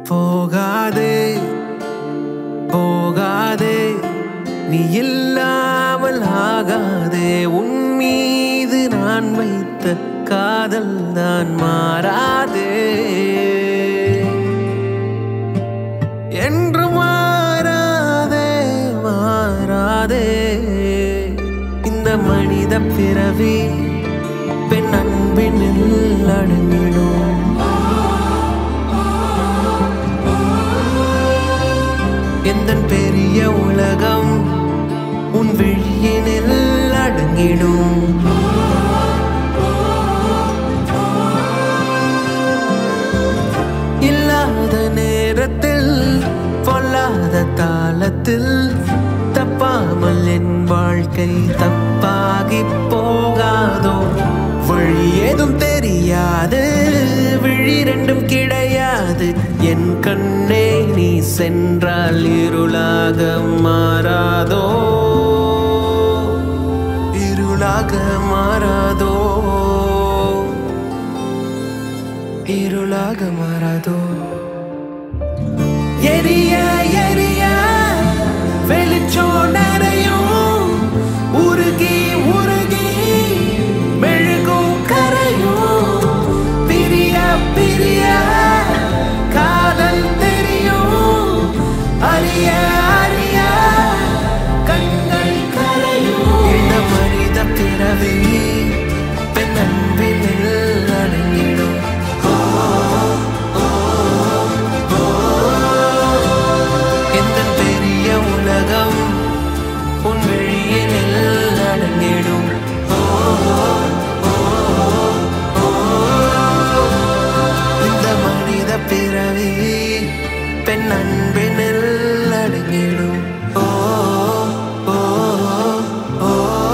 போகாதே போகாதே நீ இல்லாமல் ஆகாதே உன் மீது நான் வைத்த காதல் தான் மாறாதே என்று மாறாதே மாறாதே இந்த மனித பிறவி பெண் அன்பினில் அடங்கிடும் எந்த பெரிய உலகம் உன் விழியினில் அடங்கிடும் இல்லாத நேரத்தில் பொல்லாத தாளத்தில் தப்பாமல் என் வாழ்க்கை தப்பாகி போகாதோ வழி ஏதும் தெரியாது விழி ரெண்டும் கிடையாது என் கண்ணே நீ சென்றால் இருளாக மாறாதோ இருளாக மாறாதோ இருளாக மாறாதோ எரிய எரிய வெளிச்சோ நிறையும் உருகி உருகி மெழுகும் கரையும் பிரிய பிரிய காதல் தெரியும் அறிய அறிய கண்கள் கரையும் இந்த மனித பிறவி பெண் அன்பினில் அடங்கிடும் எந்த பெரிய உலகம் உன் வெளியினில் அடங்கிடும் இந்த மனித பிறவி பெண் அன்பினில் அடங்கிடும் ஓ ஓ ஓ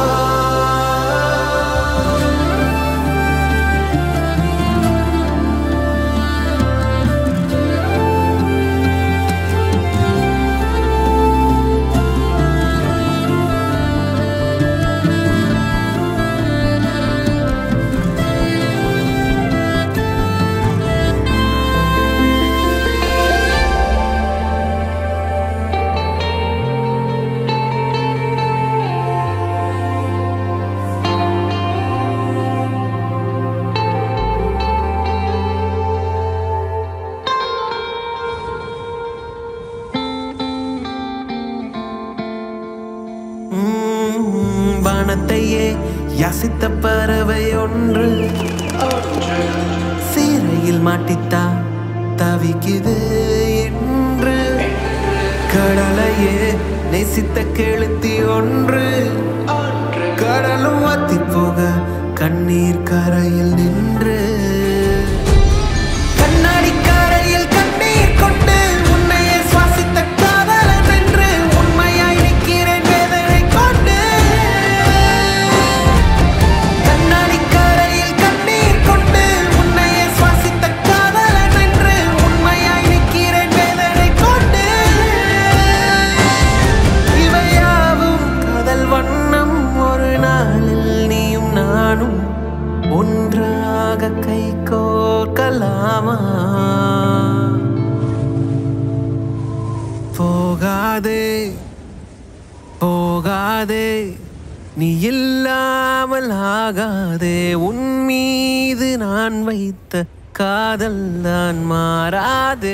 உம், வானத்தையே யாசித்த பறவை ஒன்று சீரையில் மாட்டித்தா தவிக்குது என்று கடலையே நேசித்த கெளுத்தி ஒன்று கடலும் வத்தி போக கண்ணீர் கரையில் நின்று கண்ணாடி கரையில் கண்ணீர் கொண்டு உன்னையே சுவாசித்த காதலன் என்று உண்மையாய் நிற்கிறேன் வேதனை கொண்டு கண்ணாடி கரையில் கண்ணீர் கொண்டு உன்னையே சுவாசித்த காதலன் என்று உண்மையாய் நிற்கிறேன் வேதனை கொண்டு இவையாவும் காதல் வண்ணம் ஒரு நாளில் நீயும் நானும் ஒன்றாக கை கோர்க்கலாமா போகாதே போகாதே நீ இல்லாமல் ஆகாதே உன் மீது நான் வைத்த காதல் தான் மாறாதே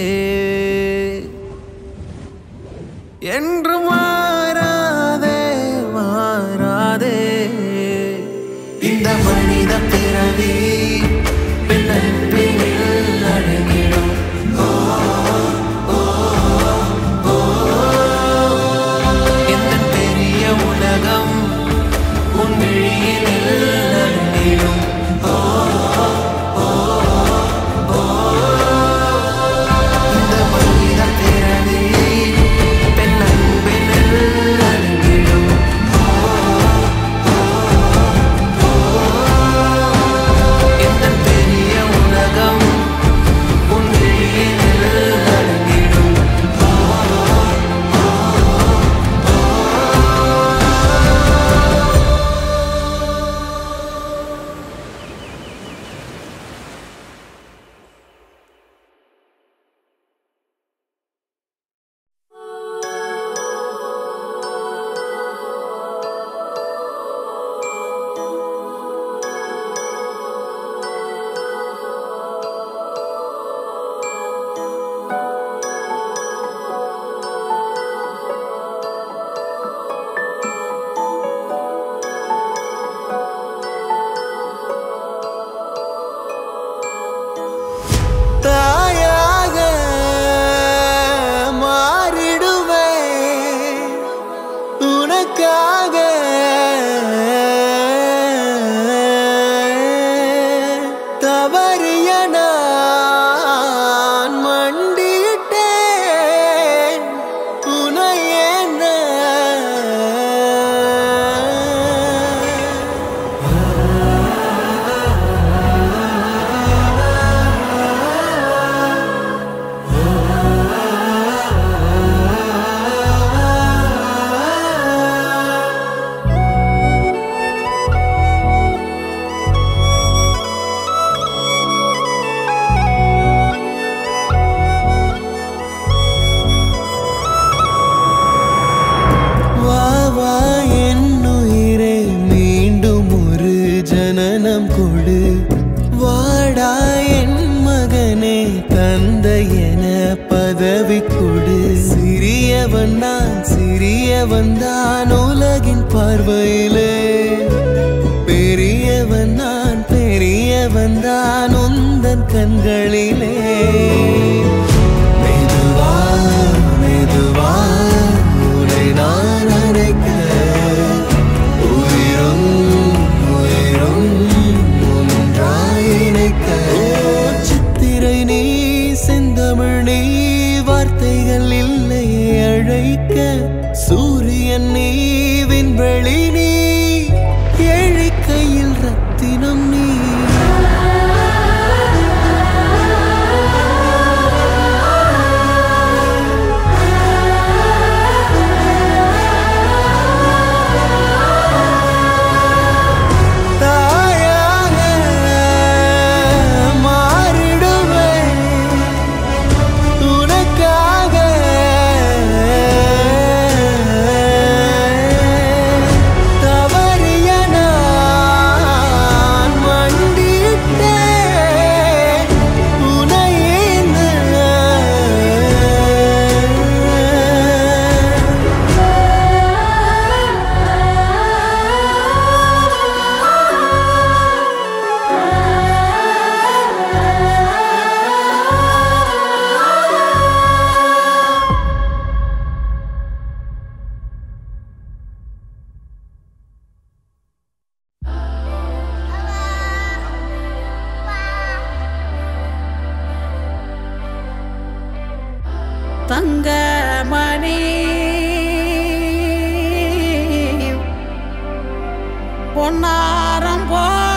என்று மாறாதே மாறாதே இந்த மனித பிறவி பெண் அன்பினில் அடங்கிடும் எந்த பெரிய உலகம் உன் விழியினில் அடங்கிடும் இந்த மனித பிறவி பெண் அன்பினில் அடங்கிடும் எந்த பெரிய தவறிய நான் மண்டியிட்டேன் உனை என்ன வா வா என்னுயிரே மீண்டும் ஒரு ஜனனம் கொடு வாடா என் மகனே தந்தை என பதவி கொடு சிறியவன் நான் சிறியவன் தான் உலகின் பார்வையிலே பெரியவன் நான் பெரியவன் தான் உந்தன் கண்களிலே மெதுவா மெதுவா உன்னை நான் அழைக்க உயிரும் உயிரும் ஒன்றாய் இணைக்க ஓ, சித்திரை நீ செந்தமிழ் நீ வார்த்தைகள் இல்லையே அழைக்க சூரியன் நீ விண்வெளி நீ ஏழை கையில் ரத்தினம் நீ தாயாக மாறிடுவேன் உனக்காக தவறிய நான் மண்டியிட்டேன் உனை என்ன தங்கமணி பொன்னாரம்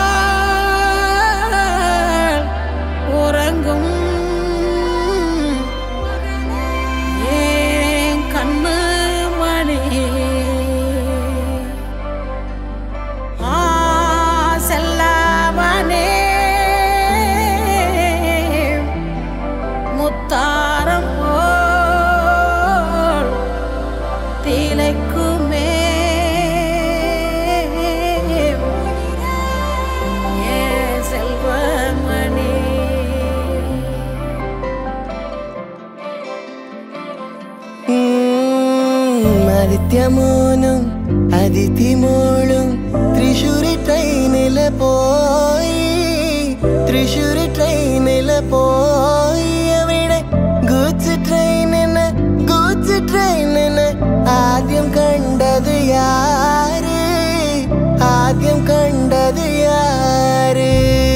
போல் உறங்கும் ஏன் கண்ணு மணி ஆ செல்லவனே முத்தாரம் போல் திளைக்குமே ஏ செல்வமணி ആദിത്യമോനും അതിഥിമോളും തൃശ്ശൂരി ട്രെയിനില് പോയി തൃശ്ശൂരി ട്രെയിനില് പോയി അവിടെ ഗൂച്ച് ട്രെയിനിന് ഗൂച്ച് ട്രെയിനിന് ആദ്യം കണ്ടത് യാര് ആദ്യം കണ്ടത് യാര്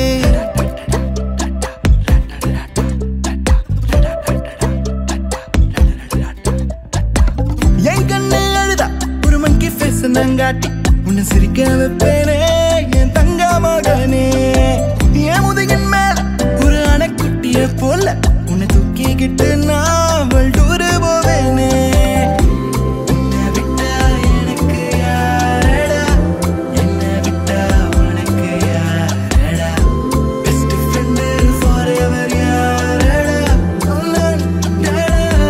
என் கண்ணு அழுதா ஒரு மங்கி ஃபேஸ் நங்காட்டி உன்னை சிரிக்க வைப்பேனே என் தங்க மகனே என் முதுகின் மேல ஒரு அணைக்குட்டிய போல உன்னை தூக்கிக்கிட்டு நான் வல்டூரு போவேனே உன்னை விட்டா எனக்கு யாரடா? என்னை விட்டா உனக்கு யாரடா? Best friend forever யாரடா? உன்னடா?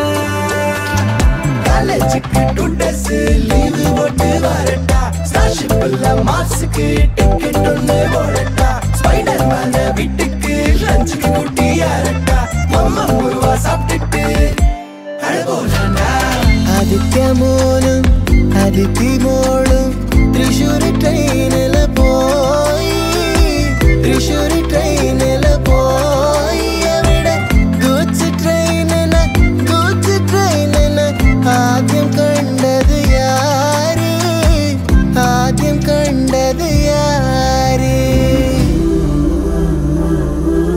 காலேஜுக்கு டூ டேஸ் லீவு போட்டு வரட்டா ஸ்டார்ஷிப்ல மாசுக்கு டிக்கெட் ஒண்ணு போடட்டா ஸ்பைடர் மேன வீட்டுக்கு லஞ்சுக்கு கூட்டி யாரட்டா மம்மா முருவா சாப்பிட்டுட்டு அழகோலண்டா ആദിത്യമോനും അതിഥിമോളും തൃശ്ശൂരി ട്രെയിനില് പോയി തൃശ്ശൂരി ട്രെയിനില് പോയി അവിടെ ഗൂച്ച് ട്രെയിനിന് ഗൂച്ച് ട്രെയിനിന് ആദ്യം കണ്ടത് യാര് ആദ്യം കണ്ടത് യാര്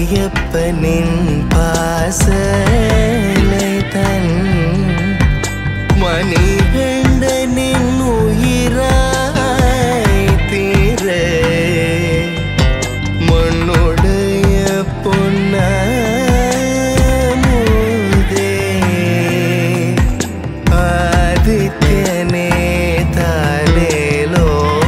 மாரியப்பனின் பாசனை தன் மணிகண்டனின் உயிராய் தீர மண்ணுடைய பொன்னே ஆதித்யனே தானேலோ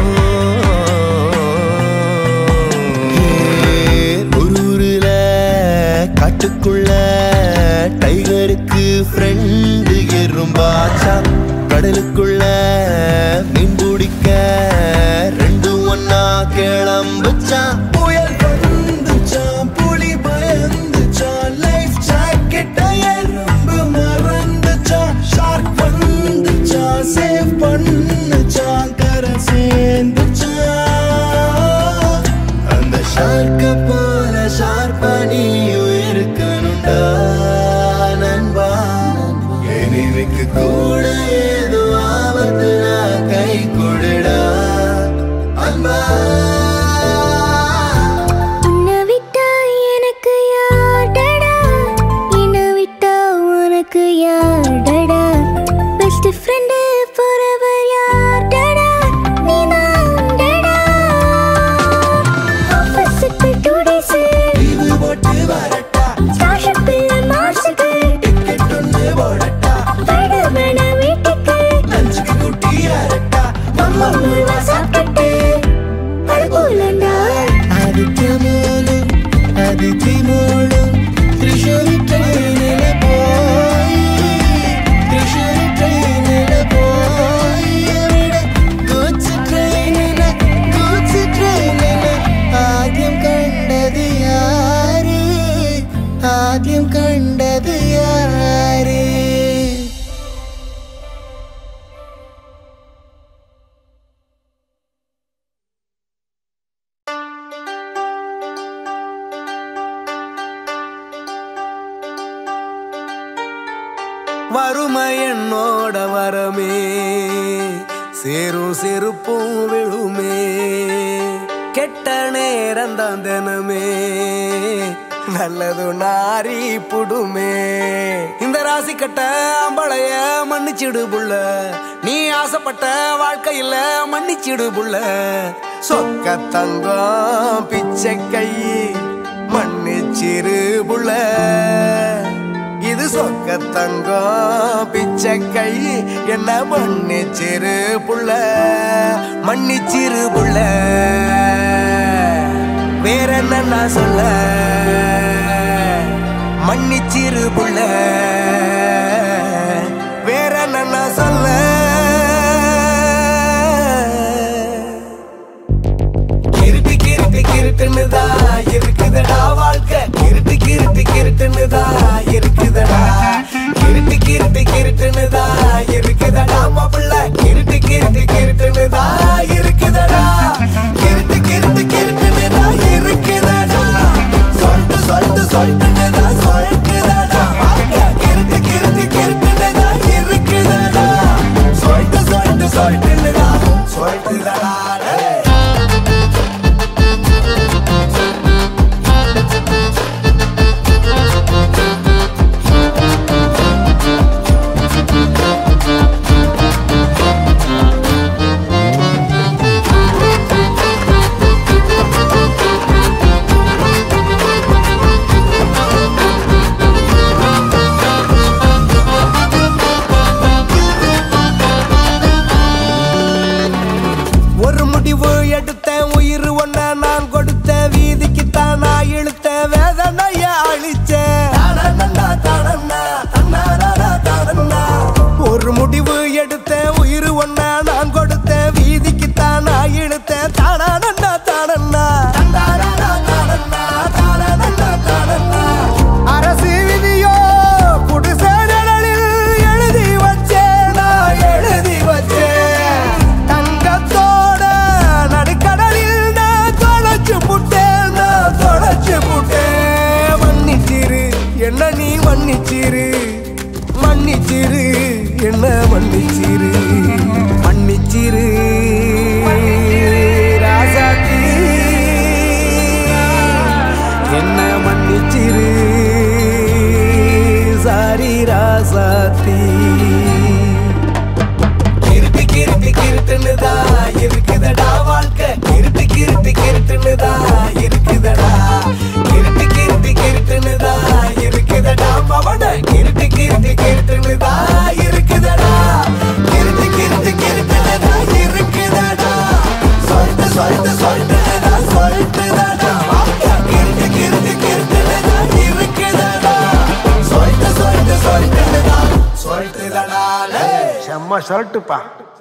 ஊருல காட்டுக்குள்ள டைகருக்கு ஃப்ரெண்டு எறும்பாச்சா கடலுக்குள்ள மீன் பிடிக்க ரெண்டு ஒன்னா கிளம்புச்சான் புயல் வந்துச்சான் புலி பயந்துச்சான் லைஃப் ஜாக்கெட்ட எறும்பு மறந்துச்சான் ஷார்க் வந்துச்சான் சேவ் பண்ணுச்சான் கரை சேர்ந்துச்சான் அந்த ஷார்க்க போல ஷார்ப்பா நீயும் இருக்கணும்டா நண்பா எனினுக்கு கூட ஏதோ ஆபத்து நான் கை கொடுடா அன்பா உன்னை விட்டா எனக்கு யார்டடா என்னை விட்டா உனக்கு யார்டடா பெஸ்ட் ஃப்ரெண்டு forever யார்டடா நீதான்டடா ஆஃபீஸுக்கு two days லீவு போட்டு வரட்டா ஸ்டார்ஷிப் இல்ல மார்ஸுக்கு டிக்கெட் ஒன்று போடட்டா விடுமன வீட்டுக்கு லஞ்சுக்கு குட்டி அரட்டா மம்மா முழுவா சாப்பிட்டுட்டு அழுகூலண்டா ആദിത്യമോളും അതിഥിമോളും തൃശ്ശൂർ ട്രെയിനിൽ പോയി തൃശ്ശൂർ ട്രെയിനിൽ പോയി അവിടെ കൊച്ചു ട്രെയിനില് കൊച്ചു ട്രെയിനില് ആദ്യം കണ്ടത് യാര് ആദ്യം കണ്ടത് യാര് வறுமை என்னோட வரமே சேரும் செருப்பும் விழுமே கெட்ட நேரம் தான் தினமே நல்லது நாரி புடுமே இந்த ராசி கட்ட அம்பளைய மன்னிச்சிடு புள்ள நீ ஆசைப்பட்ட வாழ்க்கையில மன்னிச்சிடு புள்ள சொக்க தங்கம் பிச்சை கை மன்னிச்சிரு புள்ள இது சொக்க தங்கம் பிச்சை கை என்ன மன்னிச்சிரு புள்ள மன்னிச்சிரு புள்ள வேற என்ன நான் சொல்ல மன்னிச்சிரு புள்ள வேற என்ன நான் சொல்ல கிருட்டு கிருட்டு கிருட்டுன்னுதா இருக்குதடா வாழ்க்கை கிருட்டு கிருட்டு கிருட்டுன்னுதா இருக்குதடா கிருட்டு கிருட்டு கிருட்டுன்னுதா இருக்குதடா மாப்பிள்ள கிருட்டு கிருட்டு கிருட்டுன்னுதா இருக்குதடா கிருட்டு கிருட்டு கிருட்டுன்னுதா இருக்குதடா சொல்லிட்டு சொல்லிட்டு சொல்லிட்டுன்னுதா சொல்லிட்டுதடா வாழ்க்கை கிருட்டு கிருட்டு கிருட்டுன்னுதா இருக்குதடா சொல்லிட்டு சொல்லிட்டு சொல்லிட்டுன்னுதா சொல்லிட்டுதடா டேய். ஒரு முடிவு எடுத்த உயிர் ஒன்ன நான் கொடுத்த வீதிக்கு தான் நான் இழுத்த வேதனைய அழிச்ச ஒரு முடிவு எடுத்த உயிர் ஒன்ன நான் கொடுத்த வீதிக்கு தான் நான் இழுத்த தானா தானண்ணா அரசு விதியோ குடிசைகளில் எழுதி வச்சேன் நான் எழுதி வச்சேன் தங்கத்தோட நடுக்கடலில் பாட்டு கிருட்டு கிருட்டு கிருட்டுன்னுதா இருக்குதடா வாழ்க்கை கிருட்டு கிருட்டு கிருட்டுன்னுதா இருக்குதடா கிருட்டு கிருட்டு கிருட்டுன்னுதா இருக்குதடா மவன கிருட்டு கிருட்டு கிருட்டுன்னுதா இருக்குதடா கிருட்டு கிருட்டு கிருட்டுன்னுதா இருக்குதடா சொல்லிட்டு சொல்லிட்டு சொல்லிட்டுதா சொல்லிட்டுதடா கிருட்டு கிருட்டு கிருட்டுன்னுதா இருக்குதடா சொல்லிட்டு சொல்லிட்டு சொல்லிட்டுதா சொல்லிட்டுதடா செம்ம ஷர்ட்டுப்பா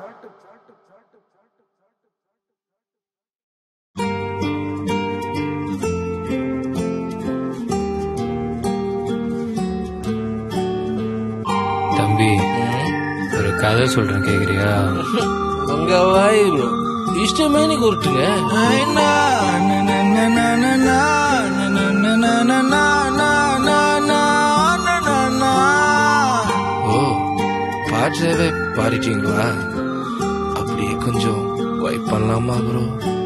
தம்பி ஒரு கதை சொல்றேன் கேக்குறியா உங்க வாயிரு இஷ்டமேனி கொடுத்துங்க ஓ பாட்டவே பாடிட்டீங்களா அப்படியே கொஞ்சம் வைப் பண்ணலாமா ப்ரோ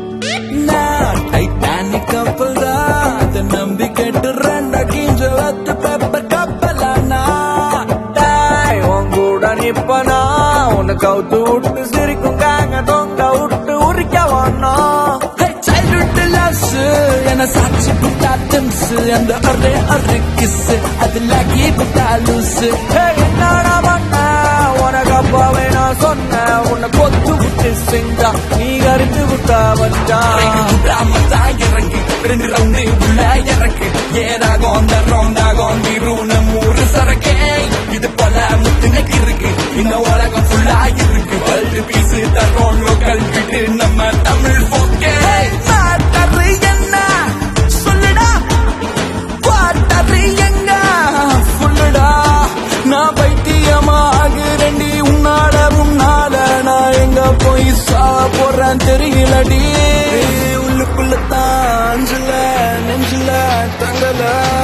டைட்டானிக் கப்பல் தான் அதை நம்பி கேட்டு ரெண்டா கிஞ்ச வத்து பெப்பர் கப்பலானா டாய் உன் கூட நிப்பனா உன்னை கவுத்து விட்டு சிரிக்கும் காங்க தொங்க விட்டு உரிக்க வேணும் சைல்ட்ஹுட் லவ்ஸ் என சாட்சி புட்டா திம்ஸ் அந்த அரே அரே கிஸ் அதுல கீ புட்டா லூஸ் என்னடா பண்ண உனக்கு அப்பாவே நான் சொன்னேன் உன்னை கொத்து விட்டு செஞ்சா நீ கரித்து விட்டா வச்சான் இறங்கி ரெண்டு ரவுண்டு உள்ள இறக்கு ஏதாகும் அந்த ரவுண்டாகும் நீரூன மூறு சரக்கே இது போல முத்துனக்கு இருக்கு இந்த உலகம் ஃபுல்லா இருக்கு வேர்ல்டு பீஸ் தரோம் லோக்கல் விட்டு நம்ம தமிழ் போக்கே மாட்டரு என்ன சொல்லுடா பாட்டரு எங்க ஃபுல்லுடா நான் பைத்தியமா ஆகுறேன்டி உன்னால உன்னால நான் எங்க போய் சா போறேன் தெரியலடி உள்ளுக்குள்ள தாஞ்சல நெஞ்சில தங்கல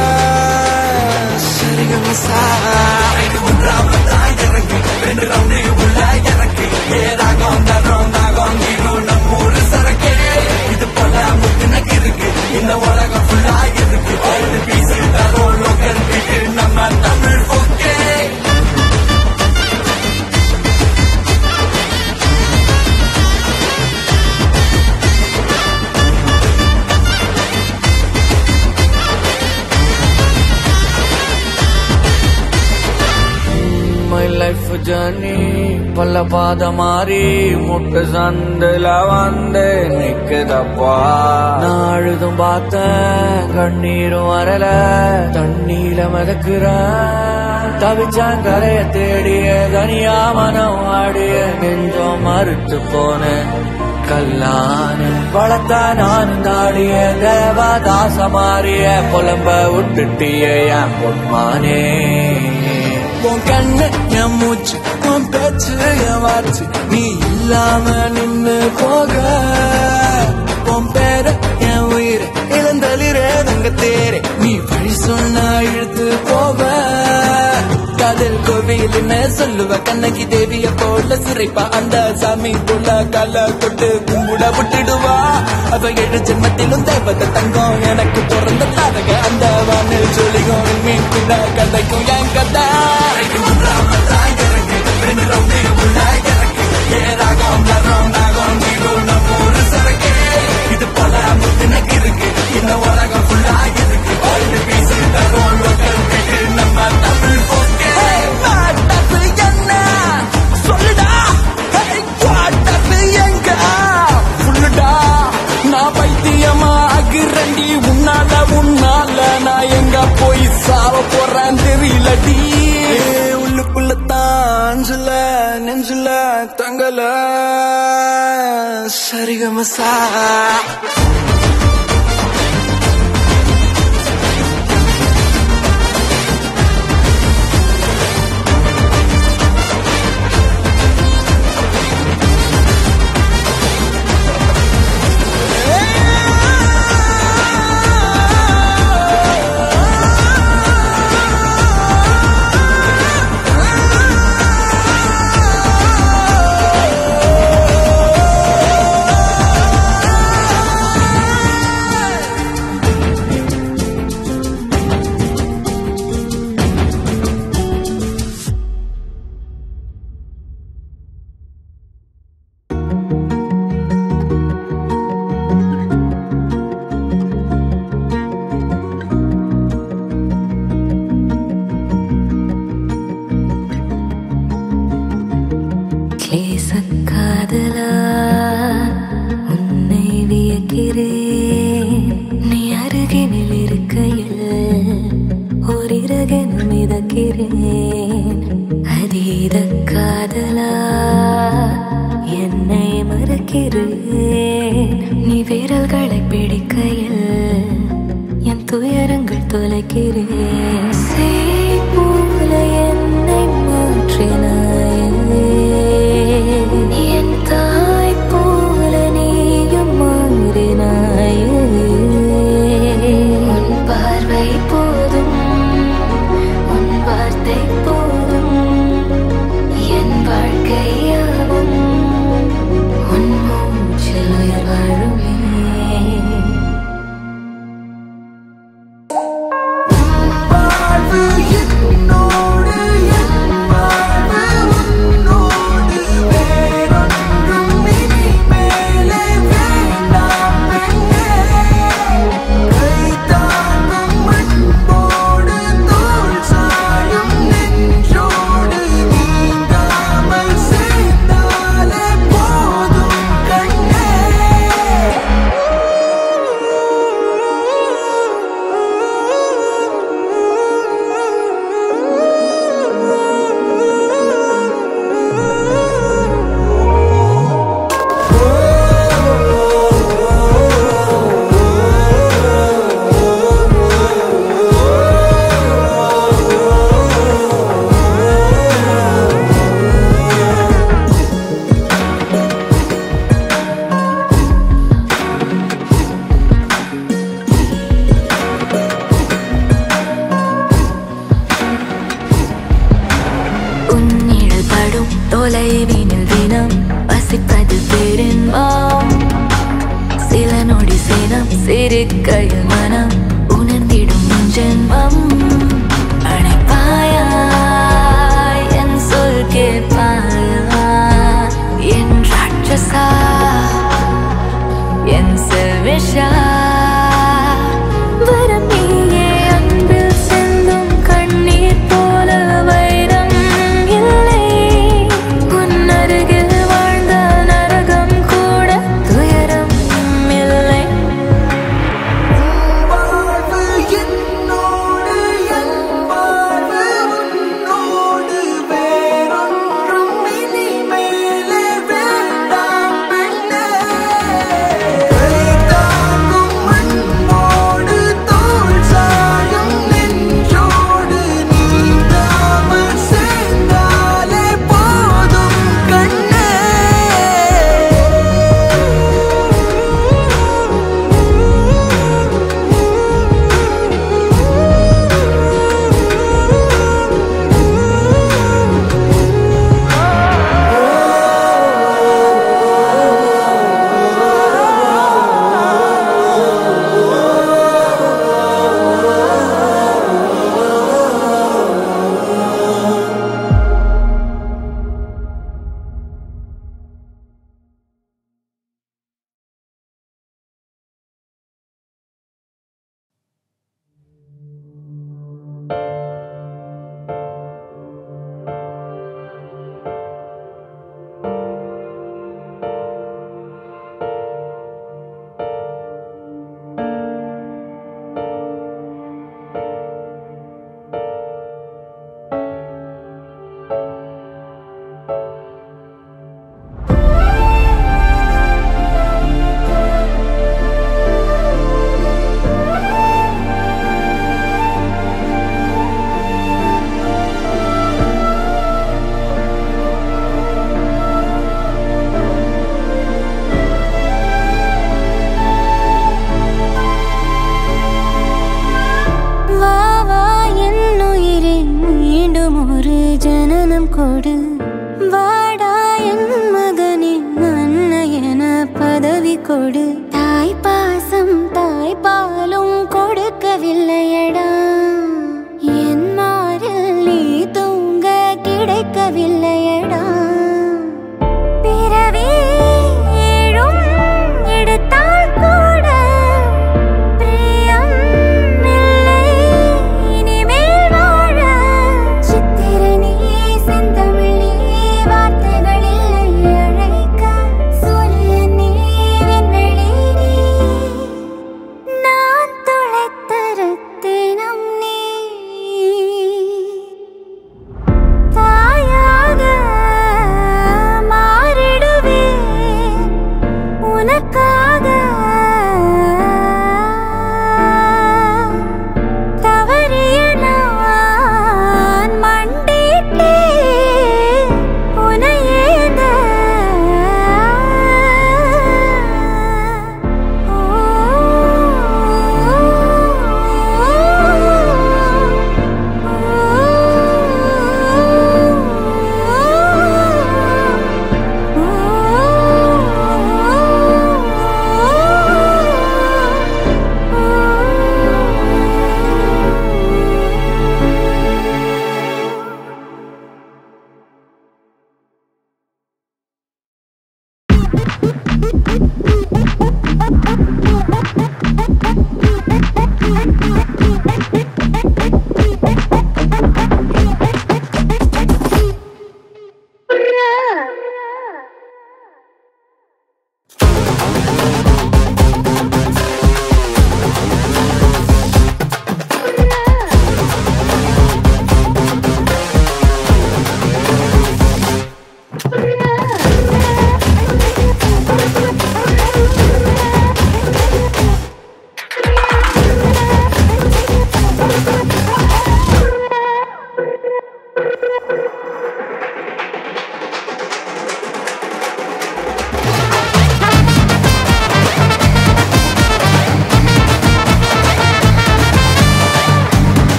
சரிகம சா இறங்கி ரெண்டு ரவுண்டு உள்ள இறக்கு ஏதாகும் அந்த ரவுண்டாகும் நீரும் நம்ம ஊரு சரக்கே இது போல முத்துனக்கு இருக்கு இந்த உலகம் ஃபுல்லா இருக்கு வேர்ல்டு பீஸ் தரோம் லோக்கல் விட்டு நம்ம Tamil okay my life journey பல பாத மாறி முட்டு சந்துல வந்து நிக்குதப்பா நான் அழுதும் பார்த்தேன் கண்ணீரும் வரல தண்ணீல மிதக்குற தவிச்சான் கரைய தேடிய தனியா மனம் ஆடிய நெஞ்சம் மறுத்து போனேன் கல்லான வளர்த்தா நான் தாடிய தேவதாச மாறிய புலம்ப விட்டுட்டிய என் பொன்மானே உன் கண்ணு என் மூச்சு உன் பேச்சு என் வாச்சு நீ இல்லாம நின்னு போக உன் பேர என் உயிர் இளந்தளிரே தங்க தேரே நீ வழி சொன்னா இழுத்து போவ காதல் கோவில்னு சொல்லுவ கண்ணகி தேவிய போல சிறைப்பா அந்த சாமி போல கால தொட்டு கும்பிட விட்டுடுவா அவ ஏழு ஜென்மத்திலும் தேவத தங்கம் எனக்கு பிறந்த தாரக அந்த வானில் ஜொலிகும் மீன் கூட கதைக்கும் என் கதை இது பல முத்தினக்கு இருக்கு இந்த உலகம் ஃபுல்லா இருக்கு வேர்ல்டு பீஸ் தரோம் லோக்கல் விட்டு நம்ம தமிழ் ஓகே மாட்டது என்ன சொல்லுடா பாட்டது எங்க ஃபுல்லுடா நான் பைத்தியமா ஆகிறண்டி உன்னால உன்னால நான் எங்க போய் சாவ போறேன் தெரியலடி உள்ளுக்குள்ள தாஞ்சல நெஞ்சில தங்கல சரிகமசா நேசக்காதலா உன்னை வியக்கிறேன் நீ அருகினில் இருக்கையில் ஓரிரகென மிதக்கிறேன் அதீத காதலா என்னை மறக்கிறேன் நீ விரல்களை பிடிக்கையில் என் துயரங்கள் தொலைக்கிறேன்